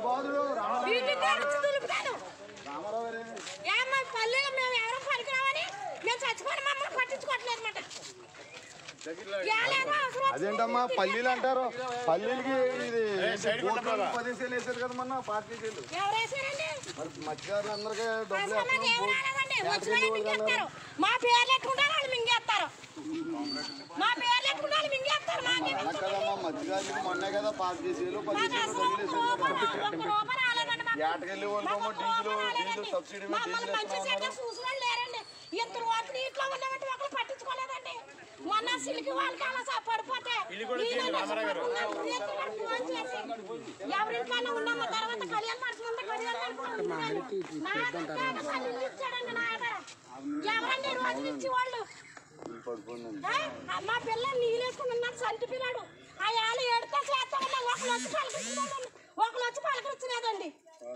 బాధుడు రామారావు వీటిని తెరిచి దులుపుతాను రామారావు గారే. ఏమ్మా పల్లెలు మేము ఎవరో పనికిరామని మేము చచ్చిపోయిన మమ్మల్ని పట్టించుకోవట్లేదు అనమాట అదేంటమ్మా పల్లీలు అంటారు పల్లీలకి ఇది ఓట్లు పదేసేలు వేసారు కదా మొన్న పార్టీ చేలు ఎవరు వేసారండి మరి మత్స్యకారులు అందరికీ డబ్బులు అసలు మాకు ఏం రాలేదండి. వచ్చిన వేస్తున్నాం వాళ్ళు మింగేస్తారు. మా పేర్లు ఎట్టుకుంటారు వాళ్ళు మింగేస్తారు మా పేర్లు ఎట్టుకుంటే వాళ్ళు మింగేస్తారు మాకేం అలా కదమ్మా మత్స్యకారులకి మొన్నే కదా పార్టీ చేలు మాకు పదిహేను అసలు ఒక్క రూపాయి ఒక్క రూపాయి రాలేదండి మాకు. ఏటకెళ్ళి వాళ్ళకేమో మాకు ఒక్క డీజిల్ రూపాయి రాలేదండి. డీజిల్ సబ్సిడీ మీద మమ్మల్ని డీజిల్ మంచి ఇస్తున్నారు. చెడ్డ చూసి వాళ్ళు లేరండి ఇంత రోజు నీటిలో ఉన్నామంటే ఒకరు పట్టించుకోలేదండి మొన్న సిలికి వాళ్ళకి అలా సా- పడిపోతే నీళ్ళలో ఉన్నాం. రేపు వాడు ఫోన్ చేసి, ఎవరింట్లోనే ఉన్నామో తర్వాత కళ్యాణ మండపం ఉంది, కళ్యాణ మండపం ఉంది అని. నా దగ్గర అసలు ఇల్లు ఇచ్చాడండి నా దగ్గర. ఎవరండి ఈ రోజులు ఇచ్చేవాళ్ళు పడుకుందండి ఆ, మా పిల్ల నీళ్ళేసుకుని ఉన్నాడు సంటి పిల్లాడు ఆ ఏళ్ళు ఏడితే చేస్తామన్నా ఒకళ్ళు వచ్చి పలకరించలేదండి ఒకళ్ళు వచ్చి పలకరించలేదండి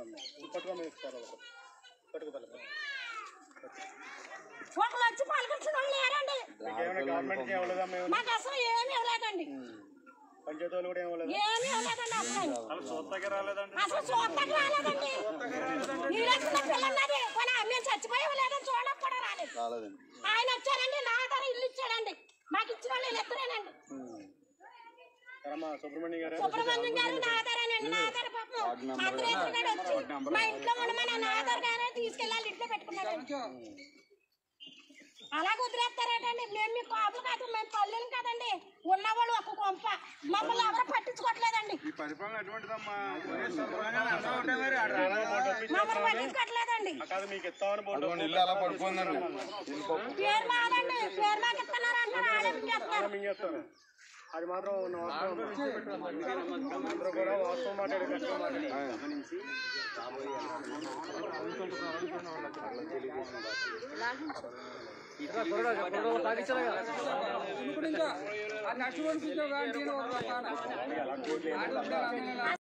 ఒకళ్ళు వచ్చి పలకరించిన వాళ్ళు లేరండి గవర్నమెంట్ ఇవ్వలేదా మేము మాకు అసలు ఏమీ ఇవ్వలేదండి పంచాయతీ వాళ్ళు కూడా ఇవ్వలేదు ఏమీ ఇవ్వలేదండి అసలు వాళ్ళు చూస్తాకే రాలేదండి అసలు చూడటానికి రాలేదండి నీళ్ళేసుకున్న పిల్ల ఉన్నది కానీ మేము చచ్చిపోయి ఇవ్వలేదని చూడడానికి కూడా రాలేదు రాలేదండి ఆయన వచ్చారండి నా ధర ఇల్లు ఇచ్చాడండి మాకు ఇచ్చిన వాళ్ళు వీళ్ళు ఇద్దరేనండి రమ్మా సుబ్రహ్మణ్యం గారు సుబ్రహ్మణ్యం గారు నా ఆధారానండి నా ఆధార పాపం అగ్రేసర్ గారు వచ్చి మా ఇంట్లో ఉండమని నా ఆధార్ గారే తీసుకెళ్ళాలి ఇంట్లో పెట్టుకున్నాడు అలా కుదిరేస్తారేటండి మేము మీ కాపులు కాదు మేము పల్లెలు కాదండి ఉన్నవాళ్ళు ఒక కొంప మమ్మల్ని ఎవరు పట్టించుకోవట్లేదండి ఈ పరిపాలన ఎటువంటిదమ్మా మమ్మల్ని పట్టించుకోవట్లేదండి కాదు మీకు ఇస్తామని బోర్డు అదిగోండి ఇల్లు అలా పడుకుందండి ఇల్లు పప్పు పేరు మాదండి పేరు మాకు ఇస్తున్నారు అంటారు ఆడే మింగేస్తున్నారు మింగేస్తారు అది మాత్రం వాస్తవం అందరూ కూడా వాస్తవం మాట్లాడే కష్టం మాట్లాడే ఆ నెక్స్ట్ వన్ చూసావు కానీ